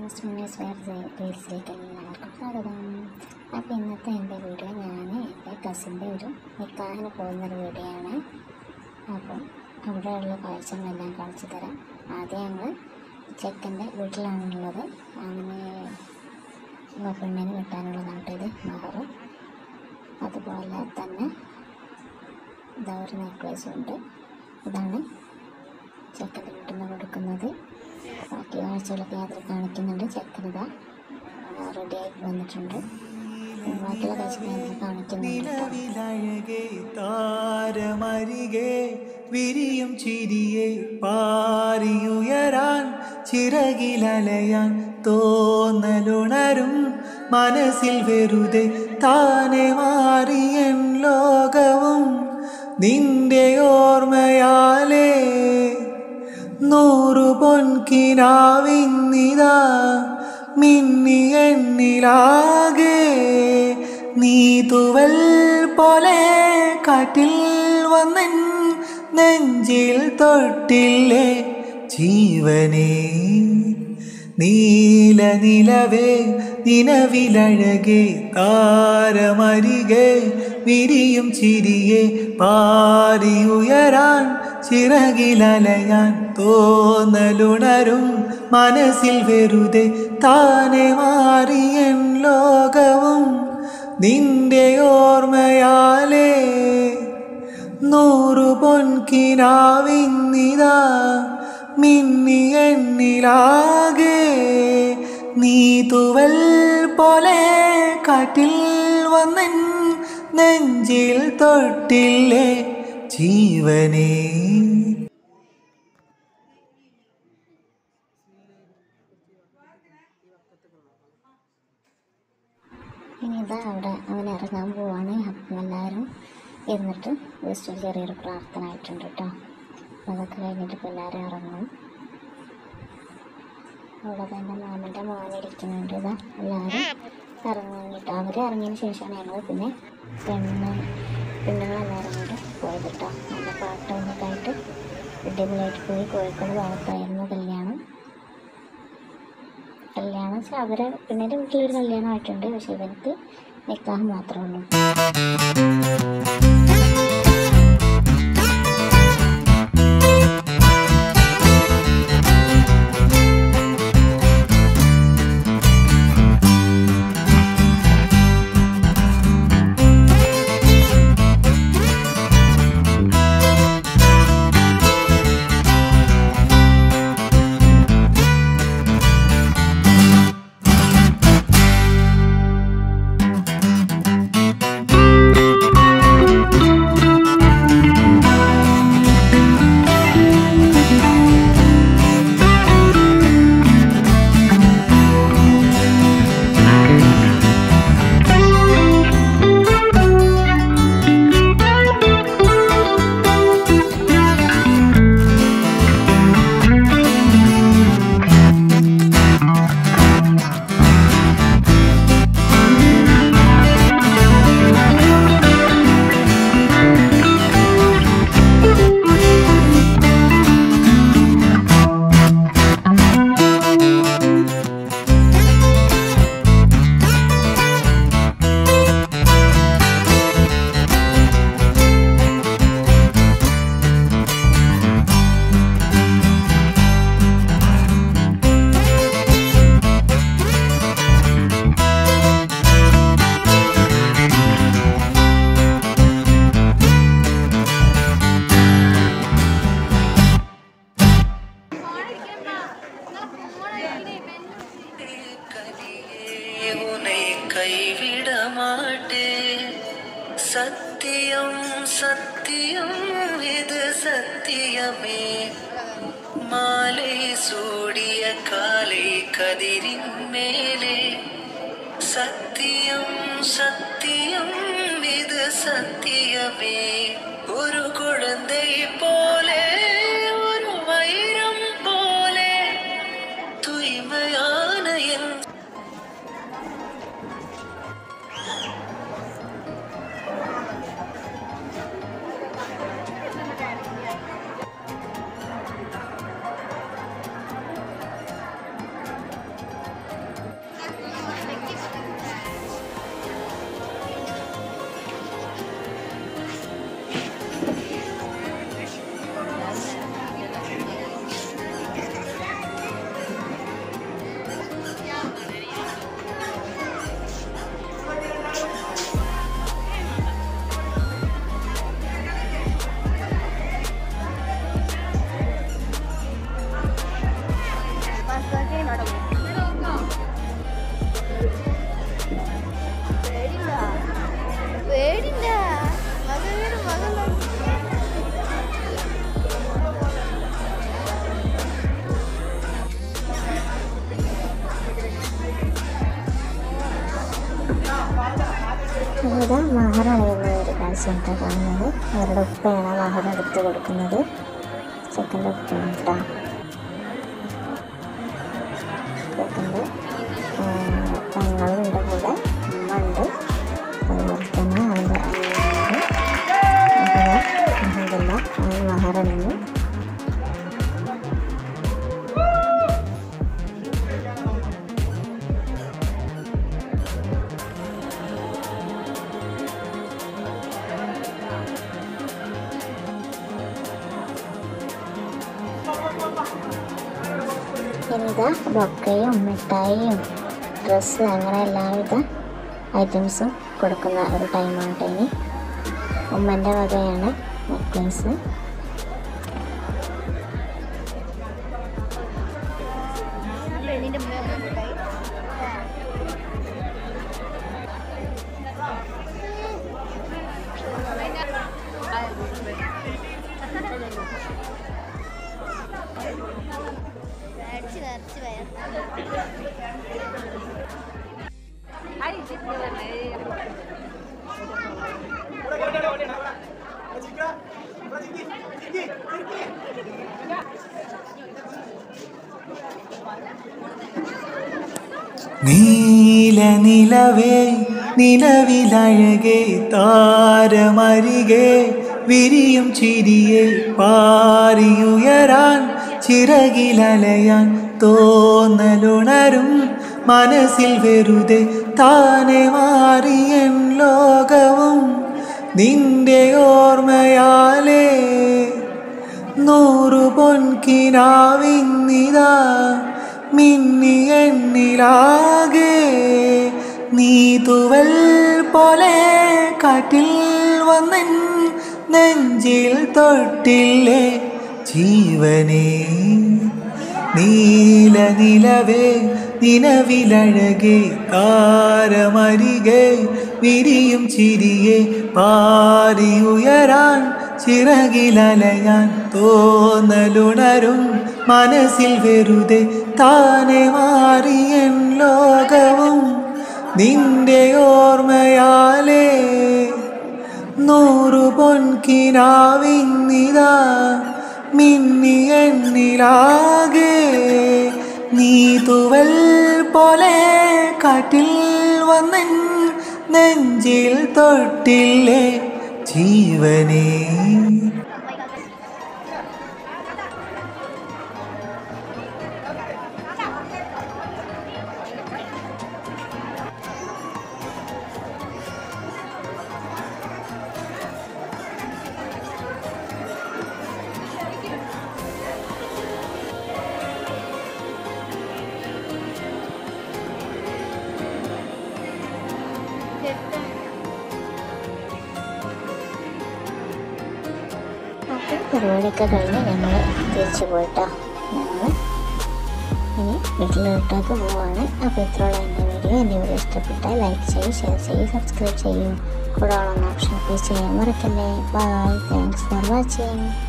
news wear റീൽസിലേക്ക് എല്ലാവർക്കും സ്വാഗതം അപ്പോൾ ഇന്നത്തെ എൻ്റെ വീഡിയോ ഞാൻ എൻ്റെ കസിൻ്റെ ഒരു നിക്കാഹിന് പോകുന്നൊരു വീഡിയോ ആണ് അപ്പം അവിടെയുള്ള കാഴ്ചകളെല്ലാം കാണിച്ചു തരാം ആദ്യം ഞങ്ങൾ ചെക്കൻ്റെ വീട്ടിലാണുള്ളത് അങ്ങനെ പെണ്ണിന് കിട്ടാനുള്ളതാണ് ഇത് മഹർ അതുപോലെ തന്നെ ഇതാ ഒരു നെക്ലേസും ഉണ്ട് ഇതാണ് ചെക്കൻ്റെ വീട്ടിൽ നിന്ന് കൊടുക്കുന്നത് ബാക്കി കാഴ്ചകളൊക്കെ അതിൽ കാണിക്കുന്നുണ്ട് ചെക്കനിത റെഡിയായി വന്നിട്ടുണ്ട് ബാക്കിയുള്ള കാഴ്ചകൾ അതിൽ കാണിക്കുന്നുണ്ട് കേട്ടോ നിലവിലഴകെ താരമരികെ വിരിയും ചിരിയെ പാരിയുയരാൻ ചിറകിലലയാൻ തോന്നലുണരും മനസ്സിൽ വെറുതെ താനെ മാറിയൻ ലോകവും നിന്റെ ഓർമ്മയാലേ നൂറു പൊൻകിനാവിന്നിതാ മിന്നി എന്നിലാകെ നീ തുവൽ പോലെ കാറ്റിൽ വന്നൻ നെഞ്ചിൽ തൊട്ടില്ലേ ജീവനേ നീല നിലവേ നിലവിലഴകെ താരമരികെ വിരിയും ചിരിയെ പാരിയുയരാൻ ചിറകിലലയാൻ തോന്നലുണരും മനസ്സിൽ വെറുതെ താനെ മാറിയൻ ലോകവും നിന്റെ ഓർമ്മയാലേ നൂറു പൊൻകിനാവിന്നിതാ മിന്നി എന്നിലാകെ നീ തുവൽ പോലെ കാറ്റിൽ വന്നൻ നെഞ്ചിൽ തൊട്ടില്ലേ ജീവനേ ഇനി ഇതാ അവിടെ അവൻ ഇറങ്ങാൻ പോവാണ് അപ്പം എല്ലാവരും ഇരുന്നിട്ട് ജസ്റ്റ് ഒരു ചെറിയൊരു പ്രാർത്ഥന ആയിട്ടുണ്ട് കേട്ടോ അപ്പോൾ അതൊക്കെ കഴിഞ്ഞിട്ട് ഇപ്പോൾ എല്ലാവരും ഇറങ്ങും അവിടെ തന്നെ മാമൻ്റെ മോനിരിക്കുന്നുണ്ട് ഇതാ എല്ലാവരും ഇറങ്ങിയിട്ട് അവർ ഇറങ്ങിയതിന് ശേഷമാണ് ഞങ്ങൾ പിന്നെ പെണ്ണ് പെണ്ണുങ്ങളെല്ലാവരും കൂടെ പോയത് കേട്ടോ നല്ല പാട്ടൊക്കെ ആയിട്ട് അടിപൊളിയായിട്ട് പോയി കോഴിക്കോട് ഭാഗത്തായിരുന്നു കല്യാണം കല്യാണം വെച്ചാൽ അവരെ പെണ്ണിൻ്റെ വീട്ടിലൊരു കല്യാണം ആയിട്ടുണ്ട് പക്ഷെ ഇവർക്ക് നിക്കാഹ് മാത്രമേ ഉള്ളൂ உன்னை கைவிட மாட்டேன் சத்தியம் சத்தியம் இது சத்தியமே மாலை சூடிய காலை கதிரின் மேலே சத்தியம் சத்தியம் இது சத்தியமே ஒரு குழந்தை போலே ஒரு வைரம் போலே தூய்மையான என் അവരുടെ ഉപ്പയാണ് മഹർ എടുത്ത് കൊടുക്കുന്നത് ചെക്കൻ്റെ ഉപ്പയാണ് കേട്ടോ ചെക്കൻ്റെ പെങ്ങളുണ്ട് കൂടെ ഉമ്മ ഉണ്ട് അതുപോലെ തന്നെ അവൻ്റെ അനിയനുണ്ട് അഹമ്മദില്ല അവൻ മഹറണിഞ്ഞു എന്താ ബൊക്കയും മിഠായിയും ഡ്രസ്സ് അങ്ങനെ എല്ലാവിധ ഐറ്റംസും കൊടുക്കുന്ന ഒരു ടൈമാണ് ടൈനി ഉമ്മൻ്റെ വകയാണ് നെക്ലേസ് അടിച്ച് നിറച്ച് വയർ നീല നിലവേ നിലവിലഴകെ താരമരികെ വിരിയും ചിരിയെ പാറിയുയരാൻ ചിറകിലലയാൻ തോന്നലുണരും മനസ്സിൽ വെറുതെ താനെ മാറിയൻ ലോകവും നിന്റെ ഓർമ്മയാലേ നൂറു പൊൻകിനാവിന്നിതാ മിന്നി എന്നിലാകെ നീ തുവൽ പോലെ കാറ്റിൽ വന്നൻ നെഞ്ചിൽ തൊട്ടില്ലേ ജീവനേ നീല നിലവേ നിലവിലഴകെ താരമരികെ വിരിയും ചിരിയെ പാരിയുയരാൻ ചിറകിലലയാൻ തോന്നലുണരും മനസ്സിൽ വെറുതെ താനെ മാറിയൻ ലോകവും നിന്റെ ഓർമ്മയാലേ നൂറു പൊൻകിനാവിന്നിതാ മിന്നി എന്നിലാകെ നീ തുവൽ പോലെ കാറ്റിൽ വന്നൻ നെഞ്ചിൽ തൊട്ടില്ലേ ജീവനേ അപ്പോൾ പരിപാടിയൊക്കെ കഴിഞ്ഞ് ഞങ്ങൾ തിരിച്ചു പോയിട്ടോ ഞങ്ങൾ ഇനി വീട്ടിലോട്ടേക്ക് പോവാണ് അപ്പോൾ ഇത്രയുള്ള എൻ്റെ വീഡിയോ എൻ്റെ വീഡിയോ ഇഷ്ടപ്പെട്ടാൽ ലൈക്ക് ചെയ്യൂ ഷെയർ ചെയ്യൂ സബ്സ്ക്രൈബ് ചെയ്യൂ കൂടെ ഓൺ ഓപ്ഷൻ ക്ലിക്ക് ചെയ്യാൻ മറക്കല്ലേ ബൈ താങ്ക്സ് ഫോർ വാച്ചിങ്